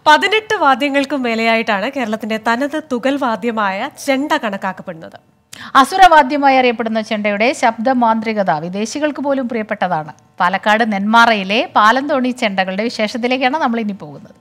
പതിനെട്ട് വാദ്യങ്ങൾക്കും മേലെയായിട്ടാണ് കേരളത്തിന്റെ തനത് തുകൽ വാദ്യമായ ചെണ്ട കണക്കാക്കപ്പെടുന്നത് അസുരവാദ്യമായി അറിയപ്പെടുന്ന ചെണ്ടയുടെ ശബ്ദമാന്ത്രികത വിദേശികൾക്ക് പോലും പ്രിയപ്പെട്ടതാണ് പാലക്കാട് നെന്മാറയിലെ പാലന്തോണി ചെണ്ടകളുടെ വിശേഷത്തിലേക്കാണ് നമ്മൾ ഇനി പോകുന്നത്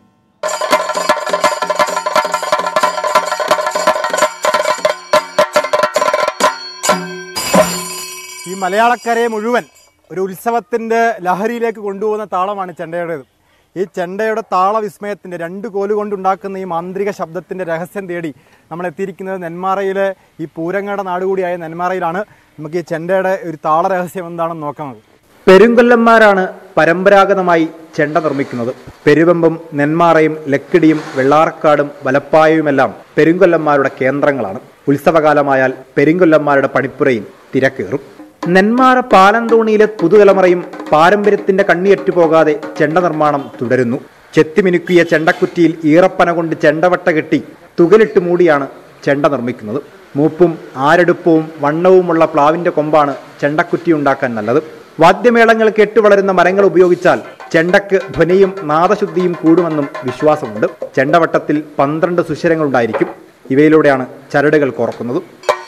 ഈ മലയാളക്കരയെ മുഴുവൻ ഒരു ഉത്സവത്തിൻ്റെ ലഹരിയിലേക്ക് കൊണ്ടുപോകുന്ന താളമാണ് ചെണ്ടയുടേത് ഈ ചെണ്ടയുടെ താളവിസ്മയത്തിൻ്റെ രണ്ട് കോലുകൊണ്ടുണ്ടാക്കുന്ന ഈ മാന്ത്രിക ശബ്ദത്തിൻ്റെ രഹസ്യം തേടി നമ്മൾ എത്തിയിരിക്കുന്നത് നെന്മാറയിലെ ഈ പൂരങ്ങയുടെ നാടുകൂടിയായ നെന്മാറയിലാണ് നമുക്ക് ഈ ചെണ്ടയുടെ ഒരു താള രഹസ്യം എന്താണെന്ന് നോക്കാം നമുക്ക്. പെരുങ്കൊല്ലന്മാരാണ് പരമ്പരാഗതമായി ചെണ്ട നിർമ്മിക്കുന്നത് പെരുവെമ്പും നെന്മാറയും ലക്കിടിയും വെള്ളാർക്കാടും വലപ്പായയുമെല്ലാം പെരുങ്കൊല്ലന്മാരുടെ കേന്ദ്രങ്ങളാണ് ഉത്സവകാലമായാൽ പെരുങ്കൊല്ലന്മാരുടെ പണിപ്പുരയിൽ തിരക്കേറും നെന്മാറ പാലന്തോണിയിലെ പുതുതലമുറയും പാരമ്പര്യത്തിന്റെ കണ്ണിയറ്റു പോകാതെ ചെണ്ട നിർമ്മാണം തുടരുന്നു ചെത്തിമിനുക്കിയ ചെണ്ടക്കുറ്റിയിൽ ഈറപ്പന കൊണ്ട് ചെണ്ടവട്ട കെട്ടി തുകലിട്ട് മൂടിയാണ് ചെണ്ട നിർമ്മിക്കുന്നത് മൂപ്പും ആരെടുപ്പവും വണ്ണവുമുള്ള പ്ലാവിന്റെ കൊമ്പാണ് ചെണ്ടക്കുറ്റി ഉണ്ടാക്കാൻ നല്ലത് വാദ്യമേളങ്ങൾ കെട്ടുവളരുന്ന മരങ്ങൾ ഉപയോഗിച്ചാൽ ചെണ്ടക്ക് ധ്വനിയും നാദശുദ്ധിയും കൂടുമെന്നും വിശ്വാസമുണ്ട് ചെണ്ടവട്ടത്തിൽ പന്ത്രണ്ട് സുശരങ്ങളുണ്ടായിരിക്കും ഇവയിലൂടെയാണ് ചരടുകൾ കോർക്കുന്നത്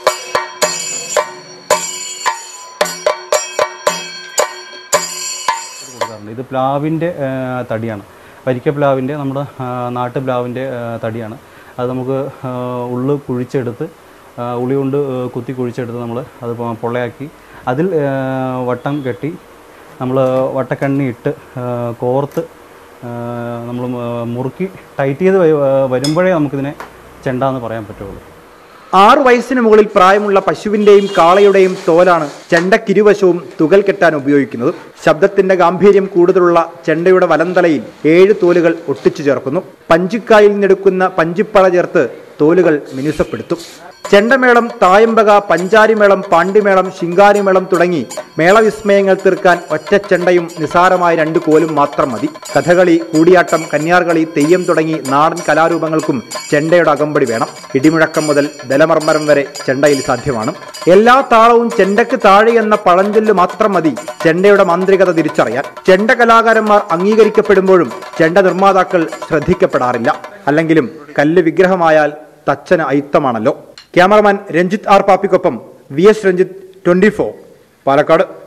കൊടുക്കാറുണ്ട് ഇത് പ്ലാവിൻ്റെ ആ, തടിയാണ് വരിക്ക പ്ലാവിൻ്റെ നമ്മുടെ ആ, നാട്ടു പ്ലാവിൻ്റെ ആ, തടിയാണ് അത് നമുക്ക് ആ, ഉള്ളു കുഴിച്ചെടുത്ത് ആ, ഉളി കൊണ്ട് ആ, കുത്തി കുഴിച്ചെടുത്ത് നമ്മൾ അത് പൊ- പൊള്ളയാക്കി അതിൽ ആ, വട്ടം കെട്ടി നമ്മൾ വട്ടക്കണ്ണി ഇട്ട് ആ, കോർത്ത് നമ്മൾ മുറുക്കി ടൈറ്റ് ചെയ്ത് വ- വരുമ്പോഴേ നമുക്കിതിനെ ചെണ്ട എന്ന് പറയാൻ പറ്റുള്ളൂ ആറു വയസ്സിന് മുകളിൽ പ്രായമുള്ള പശുവിന്റെയും കാളയുടെയും തോലാണ് ചെണ്ടക്കിരുവശവും തുകൽ കെട്ടാൻ ഉപയോഗിക്കുന്നത് ശബ്ദത്തിന്റെ ഗാംഭീര്യം കൂടുതലുള്ള ചെണ്ടയുടെ വലന്തലയിൽ ഏഴ് തോലുകൾ ഒട്ടിച്ചു ചേർക്കുന്നു പഞ്ചിക്കായിൽ നിന്നെടുക്കുന്ന പഞ്ചിപ്പഴ ചേർത്ത് തോലുകൾ മിനുസപ്പെടുത്തും ചെണ്ടമേളം തായമ്പക പഞ്ചാരിമേളം പാണ്ടിമേളം ശിങ്കാരിമേളം തുടങ്ങി മേളവിസ്മയങ്ങൾ തീർക്കാൻ ഒറ്റ ചെണ്ടയും നിസാരമായ രണ്ട് കോലും മാത്രം മതി കഥകളി കൂടിയാട്ടം കന്യാർകളി തെയ്യം തുടങ്ങി നാടൻ കലാരൂപങ്ങൾക്കും ചെണ്ടയുടെ അകമ്പടി വേണം ഇടിമുഴക്കം മുതൽ ദലമർമ്മരം വരെ ചെണ്ടയിൽ സാധ്യമാണ് എല്ലാ താളവും ചെണ്ടയ്ക്ക് താഴെ എന്ന പഴഞ്ചൊല്ല് മാത്രം മതി ചെണ്ടയുടെ മാന്ത്രികത തിരിച്ചറിയാൻ ചെണ്ട കലാകാരന്മാർ അംഗീകരിക്കപ്പെടുമ്പോഴും ചെണ്ട നിർമ്മാതാക്കൾ ശ്രദ്ധിക്കപ്പെടാറില്ല അല്ലെങ്കിലും കല്ല് വിഗ്രഹമായാൽ തച്ചന് അയിത്തമാണല്ലോ ക്യാമറമാൻ രഞ്ജിത്ത് ആർ പാപ്പിക്കൊപ്പം V S Ranjith twenty Palakkad